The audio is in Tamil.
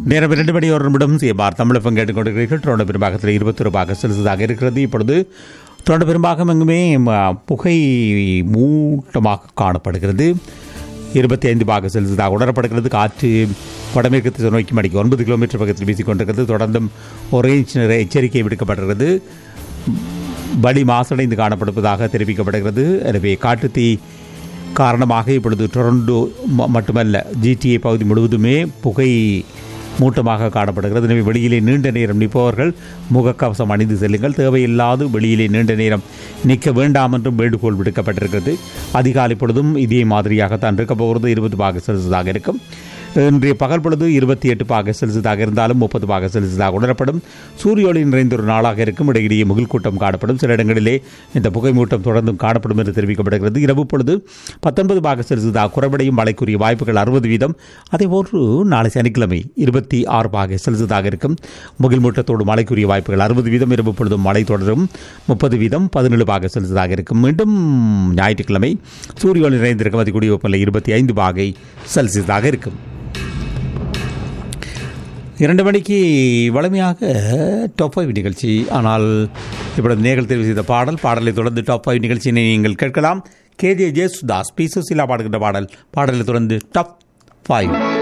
நேரம் இரண்டு மணி ஒரு நிமிடம் சிஎம்ஆர் தமிழகம் கேட்டுக்கொண்டிருக்கிறீர்கள் தொடர்ந்து பெரும்பாகத்தில் இருபத்தொரு பாக செலுத்ததாக இருக்கிறது இப்பொழுது தொடர்ந்து பெரும்பாகம் எங்குமே ம, புகை மூட்டமாக காணப்படுகிறது இருபத்தி ஐந்து பாக செலுத்ததாக உணரப்படுகிறது காற்று வடமேற்கு திசை நோக்கி மணிக்கு ஒன்பது கிலோமீட்டர் பக்கத்தில் வீசிக்கொண்டிருக்கிறது தொடர்ந்தும் ஒரேஞ்ச் நிற எச்சரிக்கை விடுக்கப்பட்டிருக்கிறது வலி மாசடைந்து காணப்படுவதாக தெரிவிக்கப்படுகிறது எனவே காட்டுத்தீ காரணமாக இப்பொழுது டொரண்டோ ம- மட்டுமல்ல ஜிடிஏ பகுதி முழுவதுமே புகை மூட்டமாக காணப்படுகிறது எனவே வெளியிலே நீண்ட நேரம் நிற்பவர்கள் முகக்கவசம் அணிந்து செல்லுங்கள் தேவையில்லாது வெளியிலே நீண்ட நேரம் நிற்க வேண்டாம் என்றும் வேண்டுகோள் விடுக்கப்பட்டிருக்கிறது அதிகாலை பொழுதும் இதே மாதிரியாகத்தான் இருக்க போகிறது இருபது பாக செல்சியஸாக இருக்கும் இன்றைய பகல் பொழுது இருபத்தி எட்டு பாக செல்சியஸாக இருந்தாலும் முப்பது பாக செல்சியஸாக உணரப்படும் சூரிய ஒளி நிறைந்த ஒரு நாளாக இருக்கும் இடையிடையே முகில் கூட்டம் காணப்படும் சில இடங்களிலே இந்த புகை மூட்டம் தொடர்ந்தும் காணப்படும் என்று தெரிவிக்கப்படுகிறது இரவு பொழுது பத்தொன்பது பாக செல்சியஸாக குறைவடையும் மழைக்குரிய வாய்ப்புகள் அறுபது வீதம் அதேபோன்று நாளை சனிக்கிழமை இருபத்தி ஆறு பாக செல்சியஸாக இருக்கும் முகில் மூட்டத்தோடு மழைக்குரிய வாய்ப்புகள் அறுபது வீதம் இரவு பொழுதும் மழை தொடரும் முப்பது வீதம் பதினேழு பாக செல்சியஸாக இருக்கும் மீண்டும் ஞாயிற்றுக்கிழமை சூரிய ஒளி நிறைந்திருக்கும் அதிகூடிய வெப்பநிலை இருபத்தி ஐந்து பாகை செல்சியஸாக இருக்கும் இரண்டு மணிக்கு வளமையாக டாப் ஃபைவ் நிகழ்ச்சி ஆனால் இப்பொழுது நேர்கள் தெரிவு செய்த பாடல் பாடலை தொடர்ந்து டாப் ஃபைவ் நிகழ்ச்சியினை நீங்கள் கேட்கலாம் கேஜே ஜேசுதாஸ் பி சுசீலா பாடுகின்ற பாடல் பாடலை தொடர்ந்து டாப் ஃபைவ்